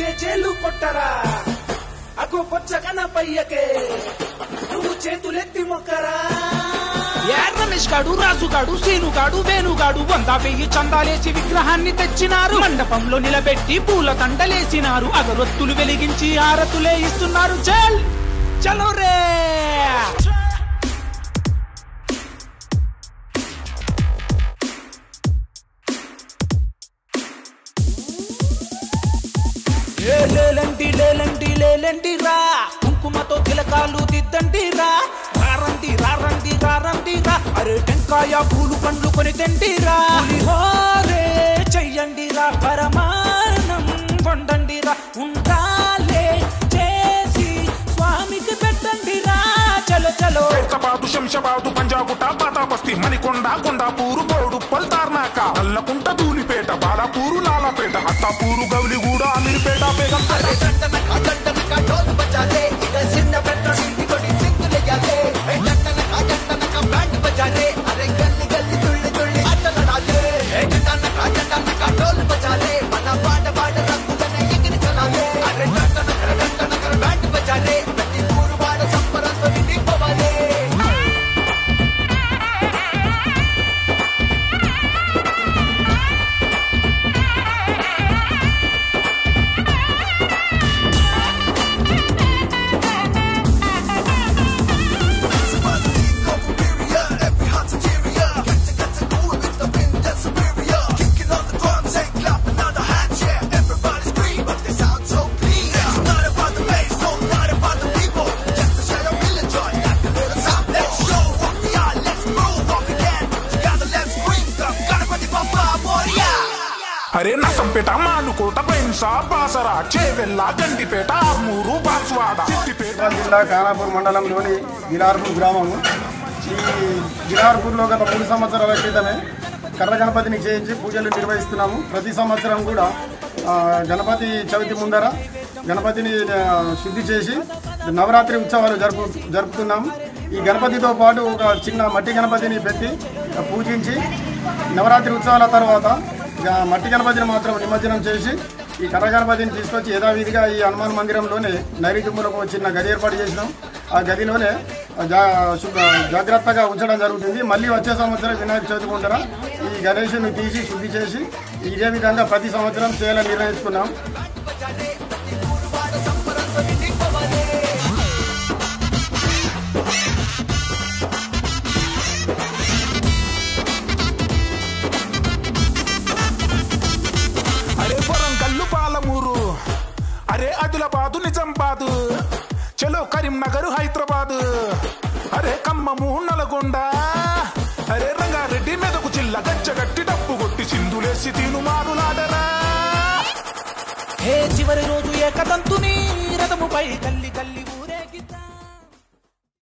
చేలు కొట్టరా అగో పొచ్చగన పయ్యకే నువ్వు చేతులెత్తి మొక్కరా ఏ రమేష్ గాడు రాజు గాడు సీను గాడు వేణుగాడు వంద వెయ్యి చందాలేసి విగ్రహాన్ని తెచ్చినారు మండపంలో నిలబెట్టి పూల దండలేసినారు అగరొత్తులు వెలిగించి హారతులే ఇస్తున్నారు చల్ చలో రే ఏ లేలంటి లేలంటి లేలంటి రా కుంకుమతో తిలకాలు దిద్దండి రా రారండి రారండి రారండి రా అరే టెంకాయ పూలు పండ్లు కొని తెండి రా పులిహోరే చెయ్యండి రా పరమానం వండండి రా ఉండాలే చేసి స్వామికి పెట్టండి రా చలో చలో హైదరాబాదు శంషాబాదు పంజాగుట్ట పాతాబస్తి మణికొండ కొండాపూరు బోడు పల్తార్నాక నల్లకుంట ధూలిపేట బాలాపూరు లాలాపేట అత్తాపూరు గౌలిగూడ అమీర్పేట బేగంపేట అరే నసంపేట మానుకోట బైన్సా బాసరా చేవెల్ల గండిపేట ఆర్మూరు బాన్స్వాడ సిద్దిపేట సిద్దిపేట జిల్లా ఖానాపూర్ మండలంలోని గిలార్పూర్ గ్రామము ఈ గిలార్పూర్లో గత మూడు సంవత్సరాల క్రితమే కర్ర గణపతిని చేయించి పూజలు నిర్వహిస్తున్నాము ప్రతి సంవత్సరం కూడా ఆ, గణపతి చవితి ముందర గణపతిని ఆ, శుద్ధి చేసి నవరాత్రి ఉత్సవాలు జరుపు జరుపుతున్నాము ఈ గణపతితో పాటు ఒక చిన్న మట్టి గణపతిని పెట్టి పూజించి నవరాత్రి ఉత్సవాల తర్వాత ఇక మట్టి గణపతిని మాత్రం నిమజ్జనం చేసి ఈ కర్ర గణపతిని తీసుకొచ్చి యథావిధిగా ఈ హనుమాన్ మందిరంలోనే నైరుతి ఒక చిన్న గది ఏర్పాటు చేసినాం ఆ గదిలోనే జా శుభ్ర- జాగ్రత్తగా ఉంచడం జరుగుతుంది మళ్ళీ వచ్చే సంవత్సరం వినాయక చవితి ముందర ఈ గణేషుని తీసి శుద్ధి చేసి ఇదే విధంగా ప్రతి సంవత్సరం చేయాలని నిర్ణయించుకున్నాం అరే వరంగల్లు పాలమూరు అరే ఆదిలాబాదు నిజామాబాదు చలో కరీంనగర్ హైదరాబాద్ అరే ఖమ్మము నల్గొండ అరే రంగారెడ్డి మెదకు జిల్లా గచ్చగట్టి డప్పు కొట్టి సింధులేసి తీను మారులాడరా హే చివరి రోజు ఏకదంతుని రథముపై కళ్యాణ